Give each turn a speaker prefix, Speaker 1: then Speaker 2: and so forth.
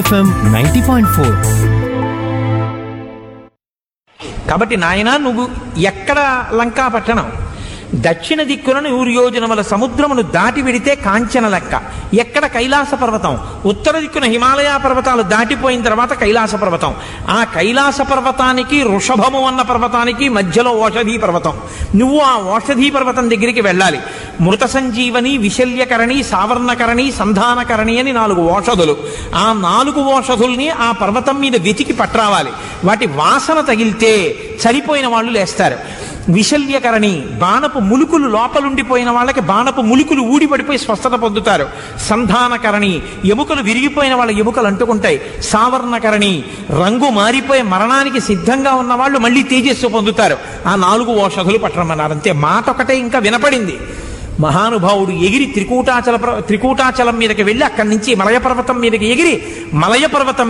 Speaker 1: FM ninety point four
Speaker 2: కాబట్టి నాయన నువ్వు ఎక్కడ లంకా పట్టణం దక్షిణ దిక్కున నూరు యోజనముల సముద్రమును దాటి వెడితే కాంచన లెక్క ఎక్కడ కైలాస పర్వతం ఉత్తర దిక్కున హిమాలయ పర్వతాలు దాటిపోయిన తర్వాత కైలాస పర్వతం ఆ కైలాస పర్వతానికి వృషభము అన్న పర్వతానికి మధ్యలో ఓషధీ పర్వతం నువ్వు ఆ ఓషధీ పర్వతం దగ్గరికి వెళ్ళాలి మృత సంజీవని విశల్యకరణి సావర్ణకరణి సంధానకరణి అని నాలుగు ఓషధులు ఆ నాలుగు ఓషధుల్ని ఆ పర్వతం మీద వెతికి పట్రావాలి వాటి వాసన తగిలితే చనిపోయిన వాళ్ళు లేస్తారు విశల్యకరణి బాణపు ములుకులు లోపలుండిపోయిన వాళ్ళకి బాణపు ములుకులు ఊడిపడిపోయి స్వస్థత పొందుతారు సంధానకరణి ఎముకలు విరిగిపోయిన వాళ్ళ ఎముకలు అంటుకుంటాయి సావర్ణకరణి రంగు మారిపోయి మరణానికి సిద్ధంగా ఉన్న వాళ్ళు మళ్ళీ తేజస్సు పొందుతారు ఆ నాలుగు ఓషధులు పట్టమన్నారు అంతే మాట ఒకటే ఇంకా వినపడింది మహానుభావుడు ఎగిరి త్రికూటాచల ప్ర- త్రికూటాచలం మీదకి వెళ్ళి అక్కడి నుంచి మలయ పర్వతం మీదకి ఎగిరి మలయ పర్వతం